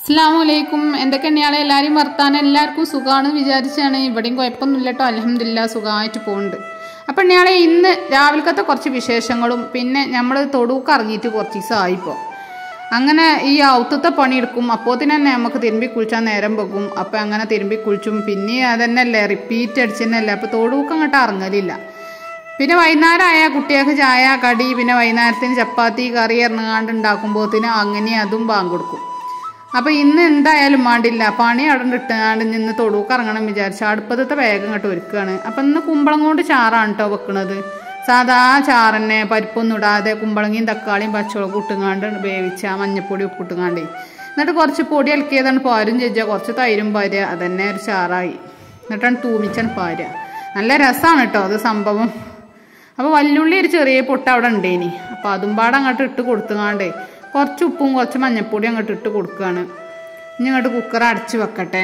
അസ്സാം വലൈക്കും എന്തൊക്കെ തന്നെയാണ് എല്ലാവരും വർത്താനം എല്ലാവർക്കും സുഖമാണ് വിചാരിച്ചാണ് ഇവിടെയും കുഴപ്പമൊന്നുമില്ല കേട്ടോ അലഹമില്ല സുഖമായിട്ട് പോകുന്നുണ്ട് അപ്പം തന്നെയാണ് ഇന്ന് രാവിലത്തെ കുറച്ച് വിശേഷങ്ങളും പിന്നെ നമ്മൾ തൊടുക്ക് ഇറങ്ങിയിട്ട് കുറച്ച് ദിവസമായിപ്പോൾ അങ്ങനെ ഈ ഔത്തത്തെ പണിയെടുക്കും അപ്പോൾ തന്നെ നമുക്ക് തിരുമ്പി കുളിച്ചാൽ നേരം പോകും അപ്പം അങ്ങനെ തിരുമ്പി കുളിച്ചും പിന്നെ അതന്നെയല്ലേ റിപ്പീറ്റ് അടിച്ചതന്നെയല്ലേ അപ്പോൾ തൊടുക്ക് അങ്ങോട്ട് ഇറങ്ങലില്ല പിന്നെ വൈകുന്നേരമായ കുട്ടികൾക്ക് ചായ കടി പിന്നെ വൈകുന്നേരത്തിന് ചപ്പാത്തി കറി ഇറങ്ങാണ്ട് ഉണ്ടാക്കുമ്പോഴത്തേന് അങ്ങനെ അതും ബാങ്ക് കൊടുക്കും അപ്പോൾ ഇന്ന് എന്തായാലും വേണ്ടില്ല പണി അവിടെ ഇട്ടാണ്ട് നിന്ന് തൊടുക്ക് ഇറങ്ങണം വിചാരിച്ചു അടുപ്പത്തെ വേഗം ഇങ്ങോട്ട് ഒരുക്കുകയാണ് അപ്പം ഇന്ന് കുമ്പളം കൊണ്ട് ചാറാണ് കേട്ടോ വെക്കണത് സാധാ ചാറന്നെ പരിപ്പൊന്നും ഇടാതെ കുമ്പളങ്ങിയും തക്കാളിയും പച്ചമുളകും ഇട്ടുങ്ങാണ്ട് വേവിച്ച മഞ്ഞപ്പൊടി ഉപ്പിട്ടുങ്ങാണ്ടേ എന്നിട്ട് കുറച്ച് പൊടി ഇളക്കിയതാണ് പാരും ചെജ്ജ കുറച്ച് തൈരും പാരുക അതന്നെ ഒരു ചാറായി എന്നിട്ടാണ് തൂമിച്ചാണ് പാരുക നല്ല രസമാണ് കേട്ടോ അത് സംഭവം അപ്പോൾ വല്ലുള്ളി ഒരു ചെറിയ പൊട്ട് അവിടെ ഉണ്ടേനി അപ്പോൾ അതും പാടെ അങ്ങോട്ട് ഇട്ട് കൊടുത്തുങ്ങാണ്ടേ കുറച്ച് ഉപ്പും കുറച്ച് മഞ്ഞപ്പൊടി അങ്ങോട്ട് ഇട്ട് കൊടുക്കുകയാണ് ഇനി അങ്ങോട്ട് കുക്കർ അടച്ച് വെക്കട്ടെ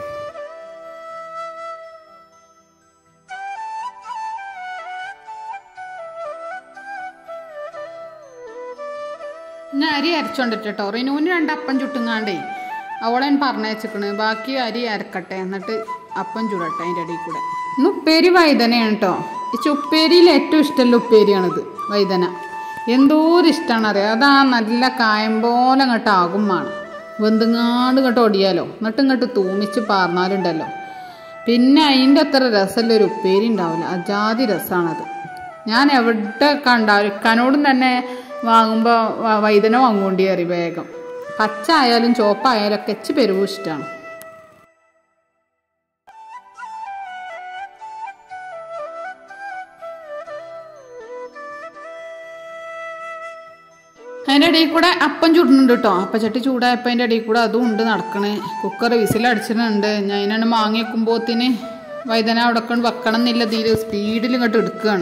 ഞാൻ അരി അരച്ചോണ്ടിട്ട് കേട്ടോ റിനുവിന് രണ്ട് അപ്പം ചുട്ടുങ്ങാണ്ടേ അവളെ പറഞ്ഞയച്ചിക്കണ് ബാക്കി അരി അരക്കട്ടെ എന്നിട്ട് അപ്പം ചുടട്ടെ അതിൻ്റെ ഇടയിൽ കൂടെ ഇന്ന് ഉപ്പേരി വൈദനയാണ് കേട്ടോ ഈ ഉപ്പേരിയിൽ ഏറ്റവും ഇഷ്ടമുള്ള ഉപ്പേരിയാണിത് വൈദന എന്തോരം ഇഷ്ടമാണ് അറിയാം അതാ നല്ല കായം പോലെ അങ്ങോട്ട് ആകും വേണം വെന്തുങ്ങാണ്ട് ഇങ്ങോട്ട് ഒടിയാലോ എന്നിട്ട് ഇങ്ങോട്ട് തൂമിച്ച് പാർന്നാലുണ്ടല്ലോ പിന്നെ അതിൻ്റെ അത്ര രസമുള്ള ഒരു ഉപ്പേരി ഉണ്ടാവില്ല അജാതി രസമാണത് ഞാൻ എവിടെ കണ്ടാലും ഇക്കാനോടും തന്നെ വാങ്ങുമ്പോൾ വൈദന വാങ്ങുകൊണ്ടി കയറി വേഗം പച്ച ആയാലും ചോപ്പായാലും ഒക്കെ എച്ച് പെരുവും ഇഷ്ടമാണ് അതിൻ്റെ ഇടയിൽ കൂടെ അപ്പം ചുടുന്നുണ്ട് കേട്ടോ അപ്പച്ചട്ടി ചൂടായപ്പോൾ അതിൻ്റെ ഇടയിൽ കൂടെ അതും ഉണ്ട് നടക്കണേ കുക്കർ വിസിലടിച്ചിട്ടുണ്ട് ഞാൻ അതിനാണ് മാങ്ങി വെക്കുമ്പോത്തിന് വൈദന അവിടെ കൊണ്ട് വെക്കണം എന്നില്ല തീരെ സ്പീഡിൽ ഇങ്ങോട്ട് എടുക്കുകയാണ്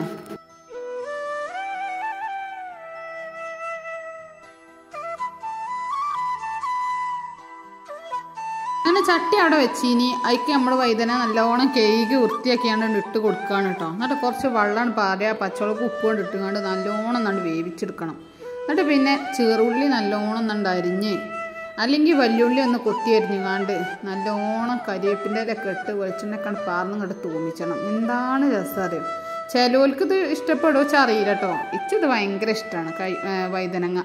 അങ്ങനെ ചട്ടി അവിടെ വെച്ചിനി അതിക്ക് നമ്മൾ വൈദന നല്ലോണം കേക്ക് വൃത്തിയാക്കിയാണ്ട് ഇട്ട് കൊടുക്കുകയാണ് കേട്ടോ എന്നിട്ട് കുറച്ച് വെള്ളം പാരുക പച്ചവളക്ക് ഉപ്പ് കൊണ്ട് ഇട്ടുകൊണ്ട് നല്ലോണം നണ്ട് വേവിച്ചെടുക്കണം എന്നിട്ട് പിന്നെ ചെറുള്ളി നല്ലോണം നണ്ട് അരിഞ്ഞ് അല്ലെങ്കിൽ വല്യുള്ളി ഒന്ന് കൊത്തി അരിഞ്ഞുകാണ്ട് നല്ലോണം കരിവേപ്പിൻ്റെ ഇലൊക്കെ ഇട്ട് വെളിച്ചെണ്ണക്കാണ് പാർന്ന് ഇങ്ങോട്ട് തൂമിച്ചണം എന്താണ് രസം അറിയാം ചിലവർക്ക് ഇത് ഇഷ്ടപ്പെടുമോ വെച്ചാൽ അറിയില്ല കേട്ടോ ഇച്ചിത് ഭയങ്കര ഇഷ്ടമാണ് കൈ വൈദനങ്ങ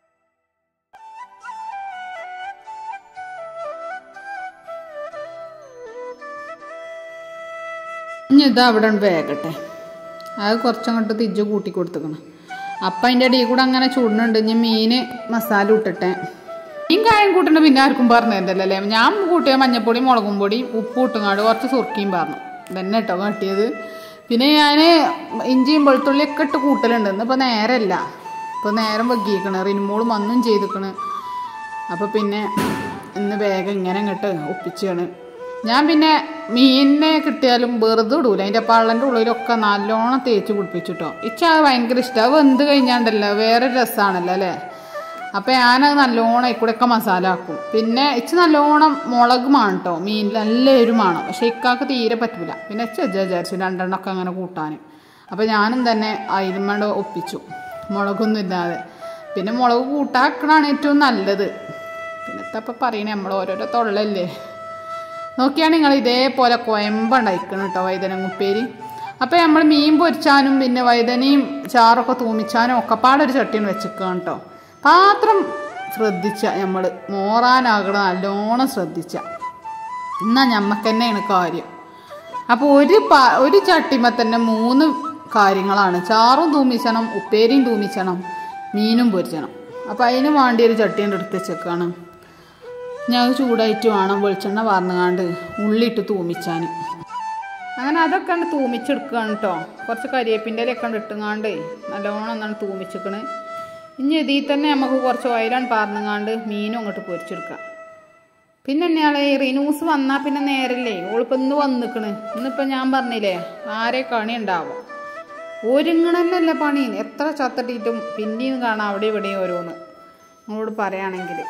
ഇനി ഇത് അവിടെ വേഗട്ടെ അത് കുറച്ചങ്ങോട്ട് തിരിച്ച് കൂട്ടി കൊടുത്തേക്കണം അപ്പം അതിൻ്റെ ഇടയിൽ കൂടെ അങ്ങനെ ചൂടുന്നുണ്ട് ഇനി മീൻ മസാല ഇട്ടിട്ടെ മീൻ കായം കൂട്ടേണ്ട പിന്നെ ആർക്കും പറഞ്ഞതല്ലേ അല്ലേ ഞാൻ കൂട്ടിയ മഞ്ഞപ്പൊടി മുളകും പൊടി ഉപ്പ് ഇട്ടുങ്ങാട് കുറച്ച് സുർക്കിയും പറഞ്ഞു തന്നെ കേട്ടോ കാട്ടിയത് പിന്നെ ഞാൻ ഇഞ്ചിയും വെളുത്തുള്ളിയൊക്കെ ഇട്ട് കൂട്ടലുണ്ട് ഇന്നിപ്പോൾ നേരമല്ല ഇപ്പോൾ നേരം വൈകിക്കണ് റിനുമോളും വന്നും ചെയ്തിക്കണ് അപ്പോൾ പിന്നെ ഇന്ന് വേഗം ഇങ്ങനെ അങ്ങോട്ട് ഒപ്പിച്ചാണ് ഞാൻ പിന്നെ മീനിനെ കിട്ടിയാലും വെറുതെ ഇടൂല അതിൻ്റെ പള്ളൻ്റെ ഉള്ളിലൊക്കെ നല്ലോണം തേച്ച് പിടിപ്പിച്ചിട്ടോ ഇച്ച അത് ഭയങ്കര ഇഷ്ടം അത് വെന്ത് കഴിഞ്ഞാണ്ടല്ലോ വേറെ രസമാണല്ലോ അല്ലേ അപ്പം ഞാനത് നല്ലോണം ഇക്കൂടെയൊക്കെ മസാല ആക്കും പിന്നെ ഇച്ച് നല്ലോണം മുളക് മാണം കേട്ടോ മീനിൽ നല്ല എരുമാണ് പക്ഷെ ഇക്കാക്ക് തീരെ പറ്റൂല പിന്നെ ഇച്ച വിചാരിച്ചു രണ്ടെണ്ണമൊക്കെ അങ്ങനെ കൂട്ടാൻ അപ്പം ഞാനും തന്നെ അയിലുമ്മണ്ട് ഒപ്പിച്ചു മുളകൊന്നും ഇല്ലാതെ പിന്നെ മുളക് കൂട്ടാക്കണതാണ് ഏറ്റവും നല്ലത് പിന്നെ ഇത്തപ്പം പറയണേ നമ്മൾ ഓരോരോ തൊള്ളല്ലേ നോക്കിയാണ് നിങ്ങൾ ഇതേപോലെ കൊയമ്പുണ്ടായിക്കണം കേട്ടോ വൈതനങ്ങുപ്പേരി അപ്പോൾ നമ്മൾ മീൻ പൊരിച്ചാനും പിന്നെ വൈതനയും ചാറൊക്കെ തൂമിച്ചാനും ഒക്കെ പാടൊരു ചട്ടിയാണ് വെച്ചിരിക്കണം കേട്ടോ പാത്രം ശ്രദ്ധിച്ച നമ്മൾ മോറാനാകണം നല്ലോണം ശ്രദ്ധിച്ച എന്നാൽ ഞമ്മക്ക് തന്നെയാണ് കാര്യം അപ്പോൾ ഒരു പാ ഒരു ചട്ടിമ തന്നെ മൂന്ന് കാര്യങ്ങളാണ് ചാറും തൂമിച്ചണം ഉപ്പേരിയും തൂമിച്ചണം മീനും പൊരിച്ചണം അപ്പോൾ അതിന് വേണ്ടി ഒരു ചട്ടീൻ്റെ എടുത്ത് വെച്ചേക്കാണ് ഞാൻ ചൂടായിട്ട് വേണം വെളിച്ചെണ്ണ വാർന്നുകാണ്ട് ഉള്ളിയിട്ട് തൂമിച്ചാൻ അങ്ങനെ അതൊക്കെ ഉണ്ട് തൂമിച്ചെടുക്കുകയാണ് കേട്ടോ കുറച്ച് കരിവേപ്പിൻ്റെ ഇലയൊക്കെ ഉണ്ട് ഇട്ടുങ്ങാണ്ട് നല്ലോണം ഒന്നാണ് തൂമിച്ചിക്കണ് ഇനി ഇതിൽ തന്നെ നമുക്ക് കുറച്ച് ഓയിലാണ് പാർന്നുങ്ങാണ്ട് മീനും അങ്ങോട്ട് പൊരിച്ചെടുക്കാം പിന്നെ തന്നെയാളെ ഈ റിനൂസ് വന്നാൽ പിന്നെ നേരല്ലേ ഓളിപ്പോൾ ഇന്ന് വന്നിക്കണ് ഇന്നിപ്പോൾ ഞാൻ പറഞ്ഞില്ലേ ആരെ കണി ഉണ്ടാവും ഒരുങ്ങണന്നല്ല പണി എത്ര ചത്തട്ടിയിട്ടും പിന്നെയും കാണാം അവിടെ ഇവിടെയും ഓരോന്ന് നിങ്ങളോട് പറയുകയാണെങ്കിൽ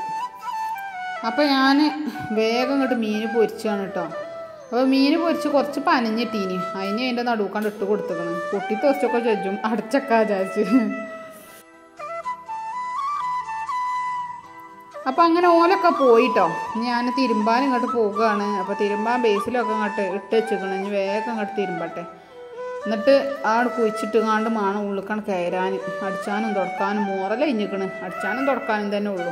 അപ്പോൾ ഞാൻ വേഗം ഇങ്ങോട്ട് മീൻ പൊരിച്ചാണ് കേട്ടോ അപ്പോൾ മീൻ പൊരിച്ച് കുറച്ച് പനഞ്ഞിട്ടീനി അതിന് അതിൻ്റെ നടുക്കാണ്ട് ഇട്ട് കൊടുത്തേക്കണം പൊട്ടി തെറിച്ചൊക്കെ ചെജ്ജും അടച്ചൊക്കെ വിചാരിച്ച് അപ്പോൾ അപ്പം അങ്ങനെ ഓലൊക്കെ പോയിട്ടോ ഞാൻ തിരുമ്പാൻ ഇങ്ങോട്ട് പോവുകയാണ് അപ്പോൾ തിരുമ്പാൻ ബേസിലൊക്കെ അങ്ങോട്ട് ഇട്ട് വെച്ചിക്കണം ഇനി വേഗം അങ്ങോട്ട് തിരുമ്പട്ടെ എന്നിട്ട് ആട് കുഴിച്ചിട്ട് കാണ്ട് മാണം ഉള്ളിക്കാണ് കയറാൻ അടിച്ചാനും തുടക്കാനും മോറല ഇഞ്ഞിക്കണ് അടിച്ചാനും തുടക്കാനും തന്നെ ഉള്ളൂ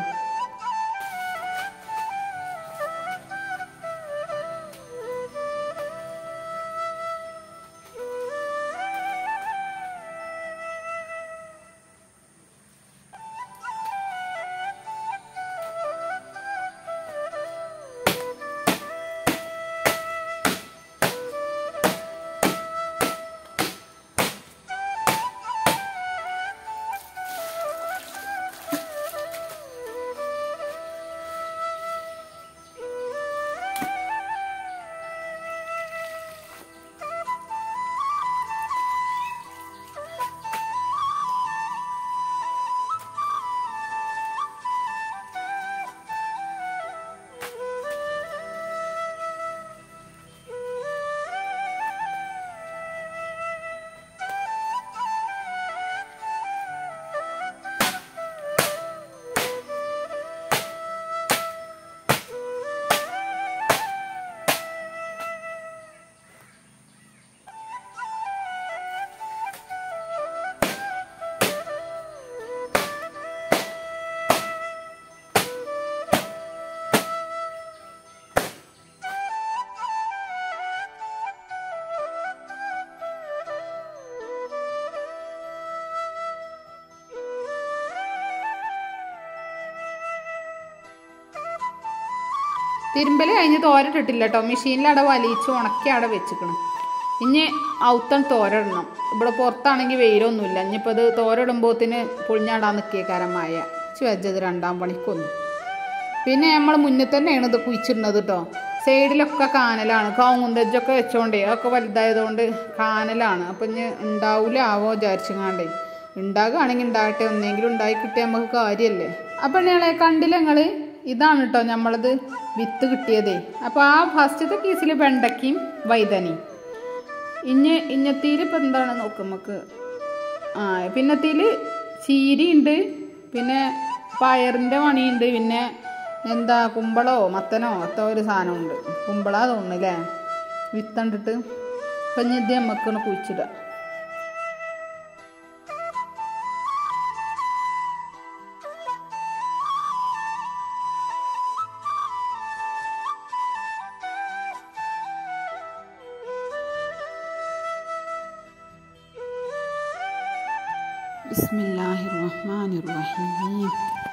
തിരുമ്പൽ കഴിഞ്ഞ് തോരട്ടിട്ടില്ല കേട്ടോ മെഷീനിൽ അവിടെ വലിച്ച് ഉണക്കി അവിടെ വെച്ചിക്കണം ഇനി ഔത്തൺ തോരടണം ഇവിടെ പുറത്താണെങ്കിൽ വെയിലൊന്നുമില്ല ഇനിയിപ്പോൾ അത് തോരടുമ്പോത്തിന് പൊളിഞ്ഞാടാൻ നിൽക്കിയക്കാരം മായ വെച്ചത് രണ്ടാം പണിക്കൊന്നും പിന്നെ നമ്മൾ മുന്നിൽ തന്നെയാണ് ഇത് കുഴിച്ചിടുന്നത് കേട്ടോ സൈഡിലൊക്കെ കാനലാണ് കൗങ്ങുന്തജ്ജൊക്കെ വെച്ചോണ്ടേ അതൊക്കെ വലുതായതുകൊണ്ട് കാനലാണ് അപ്പം ഇനി ഉണ്ടാവില്ല ആവോ വിചാരിച്ചങ്ങാണ്ടേ ഉണ്ടാകുകയാണെങ്കിൽ ഉണ്ടാകട്ടെ ഒന്നെങ്കിലും ഉണ്ടായി കിട്ടിയാൽ നമുക്ക് കാര്യമല്ലേ അപ്പം ഞങ്ങളെ കണ്ടില്ല നിങ്ങൾ ഇതാണ് കേട്ടോ നമ്മളത് വിത്ത് കിട്ടിയതേ അപ്പോൾ ആ ഫസ്റ്റത്തെ കേസിൽ വെണ്ടയ്ക്കയും വൈതനയും ഇഞ്ഞ് ഇഞ്ഞത്തിയിൽ ഇപ്പം എന്താണ് നോക്കും നമുക്ക് ആ പിന്നത്തിൽ ചീരിയുണ്ട് പിന്നെ പയറിൻ്റെ മണിയുണ്ട് പിന്നെ എന്താ കുമ്പളോ മത്തനോ അത്ത ഒരു സാധനമുണ്ട് കുമ്പളാ തോന്നുന്നല്ലേ വിത്തണ്ടിട്ട് അപ്പം ഇനി ഇത് നമുക്കൊന്ന് കുഴിച്ചിടാം بسم الله الرحمن الرحيم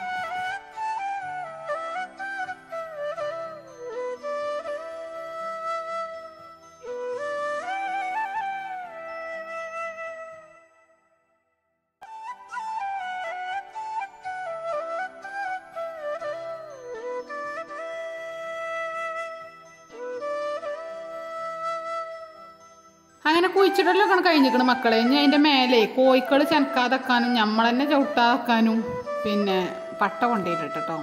അങ്ങനെ കുഴിച്ചിടലൊക്കെ കഴിഞ്ഞിരിക്കണം മക്കളെ ഇനി അതിൻ്റെ മേലെ കോഴിക്കൾ ചെനക്കാതെക്കാനും നമ്മൾ തന്നെ ചവിട്ടാതെക്കാനും പിന്നെ പട്ട കൊണ്ടുപോയിട്ട് കേട്ടോ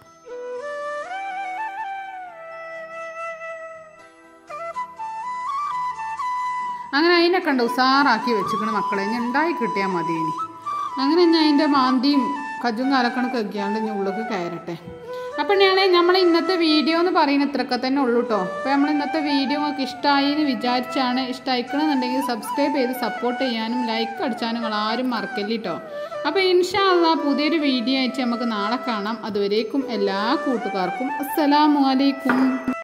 അങ്ങനെ അതിനൊക്കെ ഉണ്ട് ഉസാറാക്കി വെച്ചിക്കണം മക്കളെ ഇനി ഉണ്ടായി കിട്ടിയാൽ മതി ഇനി അങ്ങനെ ഞാൻ അതിൻ്റെ മാന്തിയും കജും കാലക്കണ കെക്കിയാണ്ട് ഇനി ഉള്ളിലേക്ക് കയറട്ടെ അപ്പം ഞാൻ നമ്മൾ ഇന്നത്തെ വീഡിയോ എന്ന് പറയുന്ന ഇത്രയൊക്കെ തന്നെ ഉള്ളൂ കേട്ടോ അപ്പോൾ നമ്മൾ ഇന്നത്തെ വീഡിയോ നിങ്ങൾക്ക് ഇഷ്ടമായി എന്ന് വിചാരിച്ചാണ് ഇഷ്ടമായിക്കണമെന്നുണ്ടെങ്കിൽ സബ്സ്ക്രൈബ് ചെയ്ത് സപ്പോർട്ട് ചെയ്യാനും ലൈക്ക് അടിച്ചാനും നിങ്ങൾ ആരും മറക്കല്ലേ കേട്ടോ അപ്പോൾ ഇൻഷാല്ല പുതിയൊരു വീഡിയോ ആയിട്ട് നമുക്ക് നാളെ കാണാം അതുവരേക്കും എല്ലാ കൂട്ടുകാർക്കും അസ്സലാമു അലൈക്കും